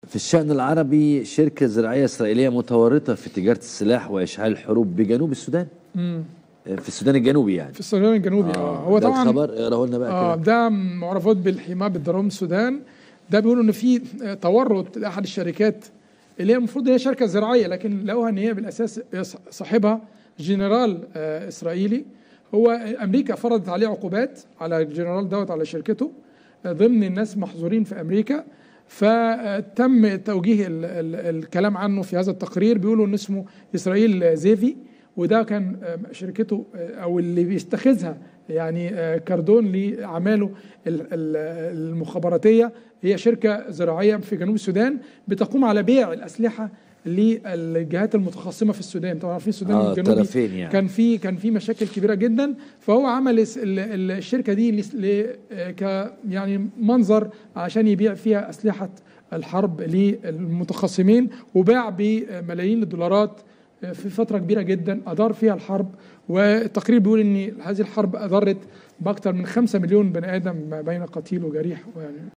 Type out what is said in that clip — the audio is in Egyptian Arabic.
في الشأن العربي شركة زراعية إسرائيلية متورطة في تجارة السلاح وإشعال الحروب بجنوب السودان مم. في السودان الجنوبي يعني في السودان الجنوبي اه هو ده طبعا الخبر اقراه لنا بقى اه كده ده معرفات بالحمايه بالدرام السودان ده بيقولوا ان في آه، تورط لاحد الشركات اللي هي المفروض هي شركه زراعيه لكن لقوها ان هي بالاساس صاحبها جنرال آه، اسرائيلي هو امريكا فرضت عليه عقوبات على الجنرال دوت على شركته آه، ضمن الناس محظورين في امريكا فتم توجيه ال ال الكلام عنه في هذا التقرير بيقولوا ان اسمه اسرائيل زيفي وده كان آه، شركته آه، او اللي بيستخذها يعني آه، كاردون لاعماله ال- ال- المخابراتيه هي شركه زراعيه في جنوب السودان بتقوم على بيع الاسلحه للجهات المتخصمه في السودان طبعا في السودان اه الجنوبي طرفين يعني كان في كان في مشاكل كبيره جدا فهو عمل الس- ال- ال- الشركه دي لس- ل- آه، ك يعني منظر عشان يبيع فيها اسلحه الحرب للمتخصمين وباع بملايين الدولارات آه، في فتره كبيره جدا ادار فيها الحرب والتقرير بيقول ان هذه الحرب اضرت باكثر من 5 مليون بني ادم ما بين قتيل وجريح يعني